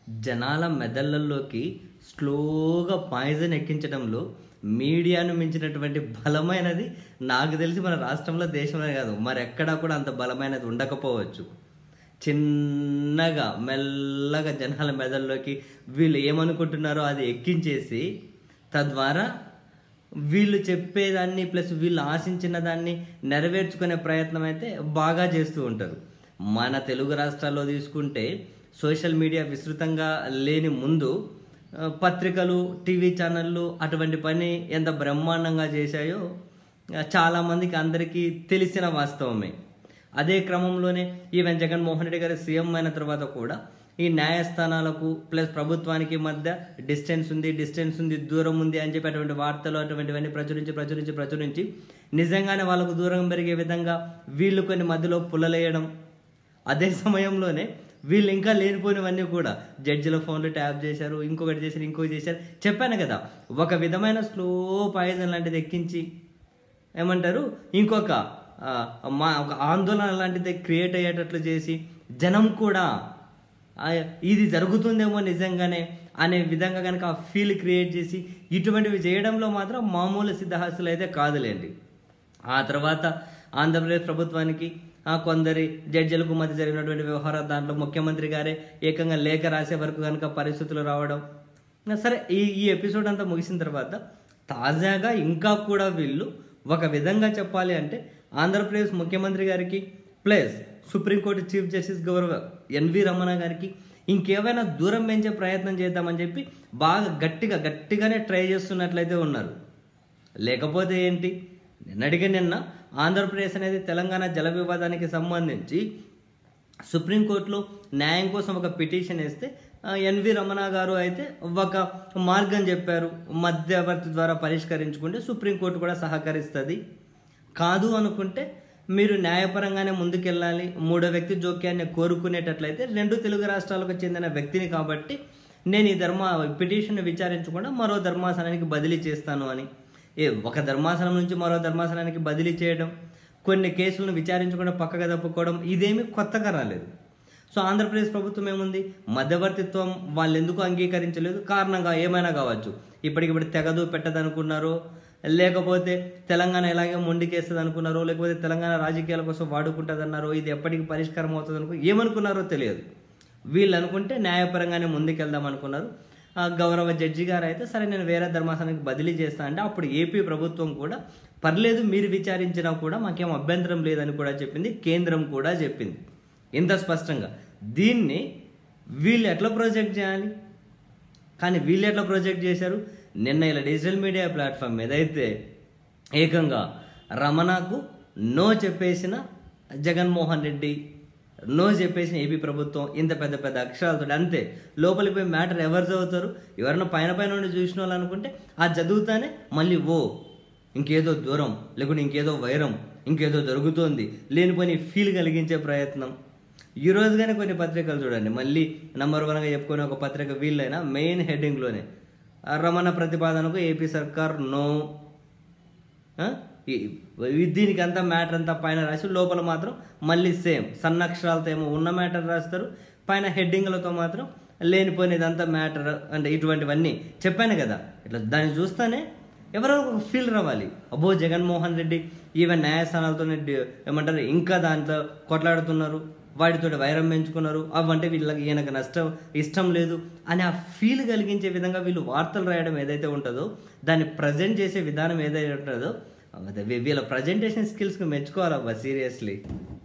జనాల మెదళ్ళల్లోకి స్లోగా పాయిజన్ ఎక్కించడంలో మీడియాను మించినటువంటి బలమైనది నాకు తెలిసి మన రాష్ట్రంలో దేశంలో కాదు మరెక్కడా కూడా అంత బలమైనది ఉండకపోవచ్చు చిన్నగా మెల్లగా జనాల మెదళ్ళలోకి వీళ్ళు ఏమనుకుంటున్నారో అది ఎక్కించేసి తద్వారా వీళ్ళు చెప్పేదాన్ని ప్లస్ వీళ్ళు ఆశించిన దాన్ని నెరవేర్చుకునే ప్రయత్నం అయితే బాగా చేస్తూ ఉంటారు మన తెలుగు రాష్ట్రాల్లో తీసుకుంటే సోషల్ మీడియా విస్తృతంగా లేని ముందు ఆ, పత్రికలు టీవీ ఛానళ్ళు అటువంటి పని ఎంత బ్రహ్మాండంగా చేశాయో ఆ, చాలామందికి అందరికీ తెలిసిన వాస్తవమే అదే క్రమంలోనే ఈవెన్ జగన్మోహన్ రెడ్డి గారు సీఎం అయిన తర్వాత కూడా ఈ న్యాయస్థానాలకు ప్లస్ ప్రభుత్వానికి మధ్య డిస్టెన్స్ ఉంది డిస్టెన్స్ ఉంది దూరం ఉంది అని చెప్పి అటువంటి వార్తలు అటువంటివన్నీ ప్రచురించి ప్రచురించి ప్రచురించి నిజంగానే వాళ్ళకు దూరం పెరిగే విధంగా వీళ్ళు కొన్ని మధ్యలో పుల్లలేయడం అదే సమయంలోనే వీళ్ళు ఇంకా లేనిపోయినవన్నీ కూడా జడ్జిల ఫోన్లు ట్యాప్ చేశారు ఇంకొకటి చేశారు ఇంకొకటి చేశారు చెప్పాను కదా ఒక విధమైన స్లో పాయిజన్ లాంటిది ఎక్కించి ఏమంటారు ఇంకొక ఆ, మా ఒక ఆందోళన లాంటిది క్రియేట్ అయ్యేటట్లు చేసి జనం కూడా ఆ, ఇది జరుగుతుందేమో నిజంగానే అనే విధంగా కనుక ఆ ఫీల్ క్రియేట్ చేసి ఇటువంటివి చేయడంలో మాత్రం మామూలు సిద్ధహాస్తులు అయితే కాదులేండి ఆ తర్వాత ఆంధ్రప్రదేశ్ ప్రభుత్వానికి ఆ కొందరి జడ్జిలకు మధ్య జరిగినటువంటి వ్యవహారం దాంట్లో ముఖ్యమంత్రి గారే ఏకంగా లేఖ రాసే వరకు కనుక పరిస్థితులు రావడం సరే ఈ ఈ ఎపిసోడ్ అంతా ముగిసిన తర్వాత తాజాగా ఇంకా కూడా వీళ్ళు ఒక విధంగా చెప్పాలి అంటే ఆంధ్రప్రదేశ్ ముఖ్యమంత్రి గారికి ప్లస్ సుప్రీంకోర్టు చీఫ్ జస్టిస్ గౌరవ ఎన్వి రమణ గారికి ఇంకేమైనా దూరం పెంచే ప్రయత్నం చేద్దామని చెప్పి బాగా గట్టిగా గట్టిగానే ట్రై చేస్తున్నట్లయితే ఉన్నారు లేకపోతే ఏంటి నిన్నటికి నిన్న ఆంధ్రప్రదేశ్ అనేది తెలంగాణ జల వివాదానికి సంబంధించి సుప్రీంకోర్టులో న్యాయం కోసం ఒక పిటిషన్ వేస్తే ఆ, ఎన్వి రమణ గారు అయితే ఒక మార్గం చెప్పారు మధ్యవర్తి ద్వారా పరిష్కరించుకుంటే సుప్రీంకోర్టు కూడా సహకరిస్తుంది కాదు అనుకుంటే మీరు న్యాయపరంగానే ముందుకెళ్ళాలి మూడో వ్యక్తి జోక్యాన్ని కోరుకునేటట్లయితే రెండు తెలుగు రాష్ట్రాలకు చెందిన వ్యక్తిని కాబట్టి నేను ఈ ధర్మ పిటిషన్ విచారించకుండా మరో ధర్మాసనానికి బదిలీ చేస్తాను అని ఏ ఒక ధర్మాసనం నుంచి మరో ధర్మాసనానికి బదిలీ చేయడం కొన్ని కేసులను విచారించకుండా పక్కగా తప్పుకోవడం ఇదేమీ కొత్తగా రాలేదు సో ఆంధ్రప్రదేశ్ ప్రభుత్వం ఏముంది మధ్యవర్తిత్వం వాళ్ళు ఎందుకు అంగీకరించలేదు కారణంగా ఏమైనా కావచ్చు ఇప్పటికిప్పుడు తెగదు పెట్టదనుకున్నారో లేకపోతే తెలంగాణ ఎలాగే మొండికేస్తుంది అనుకున్నారో లేకపోతే తెలంగాణ రాజకీయాల కోసం వాడుకుంటుంది అన్నారో ఇది ఎప్పటికి పరిష్కారం అవుతుంది అనుకో ఏమనుకున్నారో తెలియదు వీళ్ళు అనుకుంటే న్యాయపరంగానే ముందుకెళ్దాం అనుకున్నారు ఆ గౌరవ జడ్జి గారు అయితే సరే నేను వేరే ధర్మాసనానికి బదిలీ చేస్తా అంటే అప్పుడు ఏపీ ప్రభుత్వం కూడా పర్లేదు మీరు విచారించినా కూడా మాకేం అభ్యంతరం లేదని కూడా చెప్పింది కేంద్రం కూడా చెప్పింది ఇంత స్పష్టంగా దీన్ని వీళ్ళు ఎట్లా ప్రొజెక్ట్ చేయాలి కానీ వీళ్ళు ఎట్లా ప్రొజెక్ట్ చేశారు నిన్న ఇలా డిజిటల్ మీడియా ప్లాట్ఫామ్ మీద అయితే ఏకంగా రమణకు నో చెప్పేసిన జగన్మోహన్ రెడ్డి నో చెప్పేసిన ఏపీ ప్రభుత్వం ఇంత పెద్ద పెద్ద అక్షరాలతో అంతే లోపలికి పోయి మ్యాటర్ ఎవరు చదువుతారు ఎవరైనా పైన పైన నుండి చూసిన వాళ్ళు అనుకుంటే అది చదువుతానే మళ్ళీ ఓ ఇంకేదో దూరం లేకుంటే ఇంకేదో వైరం ఇంకేదో జరుగుతోంది లేనిపోని ఫీల్ కలిగించే ప్రయత్నం ఈ రోజుగానే కొన్ని పత్రికలు చూడండి మళ్ళీ నంబర్ వన్గా చెప్పుకునే ఒక పత్రిక వీళ్ళైనా మెయిన్ హెడ్డింగ్లోనే ఆ రమణ ప్రతిపాదనకు ఏపీ సర్కార్ నో ఆ? ఈ- ఈ- దీనికి అంతా మ్యాటర్ అంతా పైన రాసి లోపల మాత్రం మళ్ళీ సేమ్ సన్నక్షరాలతో ఏమో ఉన్న మ్యాటర్ రాస్తారు పైన హెడ్డింగ్లతో మాత్రం లేనిపోయినదంతా మ్యాటర్ అంటే ఇటువంటివన్నీ చెప్పాను కదా ఇట్లా దాన్ని చూస్తానే ఎవరో ఒక ఫీల్ రావాలి అబ్బో జగన్మోహన్ రెడ్డి ఈవెన్ న్యాయస్థానాలతో ఏమంటారు ఇంకా దాంట్లో కొట్లాడుతున్నారు వాటితో వైరం పెంచుకున్నారు అవంటే వీళ్ళకి ఈయనకు నష్టం ఇష్టం లేదు అని ఆ ఫీల్ కలిగించే విధంగా వీళ్ళు వార్తలు రాయడం ఏదైతే ఉంటుందో దాన్ని ప్రజెంట్ చేసే విధానం ఏదైతే ఉంటుందో అదే వీ- వీళ్ళ ప్రజెంటేషన్ స్కిల్స్కి మెచ్చుకోవాలబ్బా సీరియస్లీ